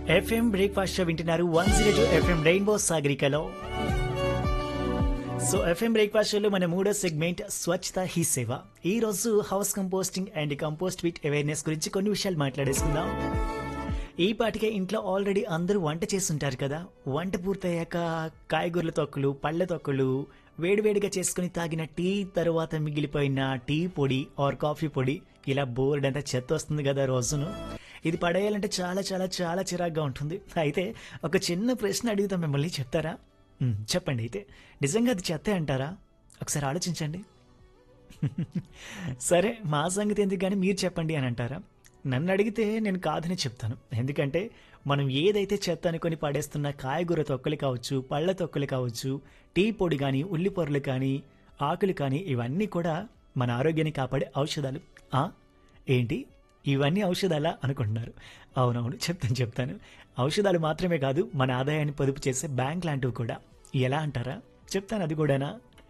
FM breakfast show వింటున్నారు one zero two FM rainbow సాగరికలో so FM breakfast షోలో మన మూడో సెగ్మెంట్ స్వచ్ఛత హీ సేవ ఈ రోజు house composting and compost with awareness గురించి కొన్ని విషయాలు మాట్లాడేసుకుందాం ఈ పాటికే ఇంట్లో ఆల్రెడీ అందరూ వంట చేస్తుంటారు కదా వంట పూర్తయ్యాక కాయగూరల తొక్కులు పళ్ళ తొక్కులు వేడివేడిగా చేసుకుని తాగిన టీ తర్వాత మిగిలిపోయిన టీ పొడి ఆర్ కాఫీ పొడి ఇలా బోర్డ్ అంతా చెత్త వస్తుంది కదా రోజును ఇది పడేయాలంటే చాలా చాలా చాలా చిరాగ్గా ఉంటుంది అయితే ఒక చిన్న ప్రశ్న అడుగుతాం మిమ్మల్ని చెప్తారా మ్, చెప్పండి అయితే నిజంగా అది చెత్తే అంటారా ఒకసారి ఆలోచించండి సరే మా సంగతి ఎందుకు కానీ మీరు చెప్పండి అని అంటారా నన్ను అడిగితే నేను కాదని చెప్తాను ఎందుకంటే మనం ఏదైతే చెత్త అనుకొని పడేస్తున్న కాయగూర తొక్కలు కావచ్చు పళ్ళ తొక్కలు కావచ్చు టీ పొడి కానీ ఉల్లి పొరలు కానీ ఆకులు కానీ ఇవన్నీ కూడా మన ఆరోగ్యాన్ని కాపాడే ఔషధాలు ఆ ఏంటి ఇవన్నీ ఔషధాలా అనుకుంటున్నారు అవునవును చెప్తాను చెప్తాను ఔషధాలు మాత్రమే కాదు మన ఆదాయాన్ని పొదుపు చేసే బ్యాంక్ లాంటివి కూడా ఎలా అంటారా చెప్తాను అది కూడానా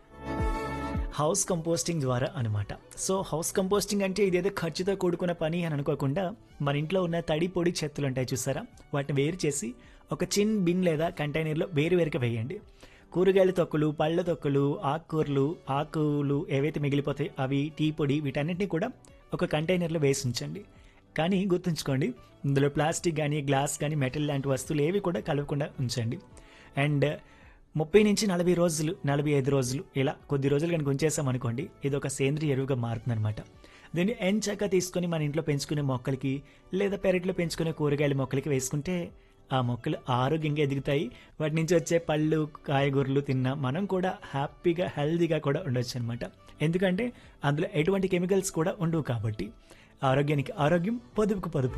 హౌస్ కంపోస్టింగ్ ద్వారా అనమాట సో హౌస్ కంపోస్టింగ్ అంటే ఇదేదో ఖర్చుతో కూడుకున్న పని అని అనుకోకుండా మన ఇంట్లో ఉన్న తడి పొడి చెత్తలు ఉంటాయి చూసారా వాటిని వేరు చేసి ఒక చిన్ బిన్ లేదా కంటైనర్లో వేరు వేరుగా వేయండి కూరగాయల తొక్కులు పళ్ళ తొక్కులు ఆకుకూరలు ఆకులు ఏవైతే మిగిలిపోతాయి అవి టీ పొడి వీటన్నిటిని కూడా ఒక కంటైనర్లో వేసి ఉంచండి కానీ గుర్తుంచుకోండి ఇందులో ప్లాస్టిక్ కానీ గ్లాస్ కానీ మెటల్ లాంటి వస్తువులు ఏవి కూడా కలవకుండా ఉంచండి అండ్ ముప్పై నుంచి నలభై రోజులు నలభై ఐదు రోజులు ఇలా కొద్ది రోజులు కనుక ఉంచేసాం అనుకోండి ఇది ఒక సేంద్రియ ఎరువుగా మారుతుందన్నమాట దీన్ని ఎంచక్క తీసుకొని మన ఇంట్లో పెంచుకునే మొక్కలకి లేదా పెరట్లో పెంచుకునే కూరగాయల మొక్కలకి వేసుకుంటే ఆ మొక్కలు ఆరోగ్యంగా ఎదుగుతాయి వాటి నుంచి వచ్చే పళ్ళు కాయగూరలు తిన్నా మనం కూడా హ్యాపీగా హెల్తీగా కూడా ఉండొచ్చు అనమాట ఎందుకంటే అందులో ఎటువంటి కెమికల్స్ కూడా ఉండవు కాబట్టి ఆరోగ్యానికి ఆరోగ్యం పొదుపుకు పొదుపు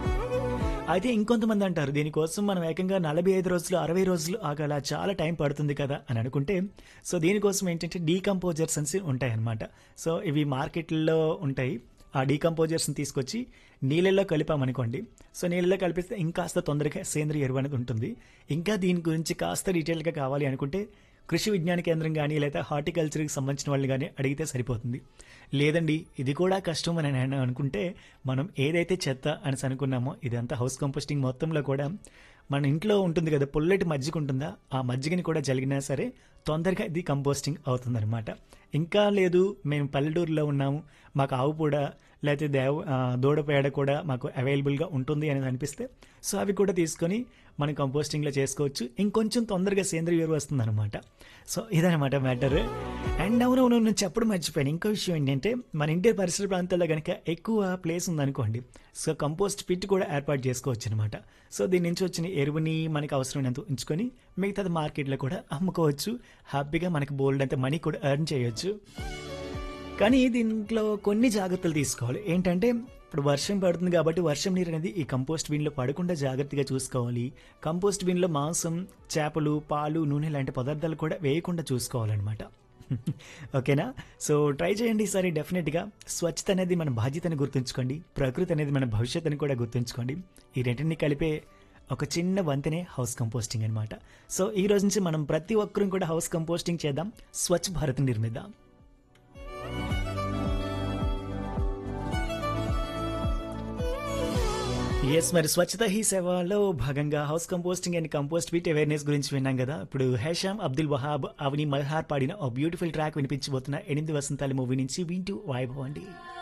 అయితే ఇంకొంతమంది అంటారు దీనికోసం మనం ఏకంగా నలభై ఐదు రోజులు అరవై రోజులు ఆగల చాలా టైం పడుతుంది కదా అని అనుకుంటే సో దీనికోసం ఏంటంటే డీకంపోజర్స్ అని ఉంటాయన్నమాట సో ఇవి మార్కెట్లో ఉంటాయి ఆ డీకంపోజర్స్ని తీసుకొచ్చి నీళ్ళల్లో కలిపామనుకోండి సో నీళ్ళలో కలిపిస్తే ఇంకాస్త తొందరగా సేంద్రియ ఎరువు అనేది ఉంటుంది ఇంకా దీని గురించి కాస్త డీటెయిల్గా కావాలి అనుకుంటే కృషి విజ్ఞాన కేంద్రం కానీ లేదా హార్టికల్చర్కి సంబంధించిన వాళ్ళు కానీ అడిగితే సరిపోతుంది లేదండి ఇది కూడా కష్టం అని నేను అనుకుంటే మనం ఏదైతే చెత్త అని అనుకున్నామో ఇదంతా హౌస్ కంపోస్టింగ్ మొత్తంలో కూడా మన ఇంట్లో ఉంటుంది కదా పుల్లటి మజ్జిగ ఉంటుందా ఆ మజ్జిగని కూడా జరిగినా సరే తొందరగా ఇది కంపోస్టింగ్ అవుతుందన్నమాట ఇంకా లేదు మేము పల్లెటూరులో ఉన్నాము మాకు ఆవు కూడా లేకపోతే దేవ ఆ, దూడ పేడ కూడా మాకు అవైలబుల్గా ఉంటుంది అని అనిపిస్తే సో అవి కూడా తీసుకొని మనం కంపోస్టింగ్లో చేసుకోవచ్చు ఇంకొంచెం తొందరగా సేంద్రియ ఎరువు వస్తుంది అనమాట సో ఇదనమాట మ్యాటర్ అండ్ అవునవును నేను చెప్పడం మర్చిపోయాను ఇంకో విషయం ఏంటంటే మన ఇంటి పరిసర ప్రాంతాల్లో కనుక ఎక్కువ ప్లేస్ ఉందనుకోండి సో కంపోస్ట్ పిట్ కూడా ఏర్పాటు చేసుకోవచ్చు అనమాట సో దీని నుంచి వచ్చిన ఎరువుని మనకి అవసరమైనంత ఉంచుకొని మిగతాది మార్కెట్లో కూడా అమ్ముకోవచ్చు హ్యాపీగా మనకి బోల్డ్ అంత మనీ కూడా ఎర్న్ చేయొచ్చు కానీ దీంట్లో కొన్ని జాగ్రత్తలు తీసుకోవాలి ఏంటంటే ఇప్పుడు వర్షం పడుతుంది కాబట్టి వర్షం నీరు అనేది ఈ కంపోస్ట్ బిన్లో పడకుండా జాగ్రత్తగా చూసుకోవాలి కంపోస్ట్ బిన్లో మాంసం చేపలు పాలు నూనె లాంటి పదార్థాలు కూడా వేయకుండా చూసుకోవాలన్నమాట ఓకేనా సో ట్రై చేయండి ఈసారి డెఫినెట్గా స్వచ్ఛత అనేది మన బాధ్యతని గుర్తుంచుకోండి ప్రకృతి అనేది మన భవిష్యత్తుని కూడా గుర్తుంచుకోండి ఈ రెంటిని కలిపే ఒక చిన్న వంతెనే హౌస్ కంపోస్టింగ్ అనమాట సో ఈ రోజు నుంచి మనం ప్రతి ఒక్కరూ కూడా హౌస్ కంపోస్టింగ్ చేద్దాం స్వచ్ఛ భారత్ నిర్మిద్దాం ఎస్ మరి స్వచ్ఛత హీ సేవలో భాగంగా house composting and compost with awareness గురించి విన్నాం కదా ఇప్పుడు హేషామ్ అబ్దుల్ వహాబ్ అవని మల్హార్ పాడిన ఓ బ్యూటిఫుల్ ట్రాక్ వినిపించబోతున్న ఎనిమిది వసంతాల మూవీ నుంచి వింటూ వైభవ్ అండి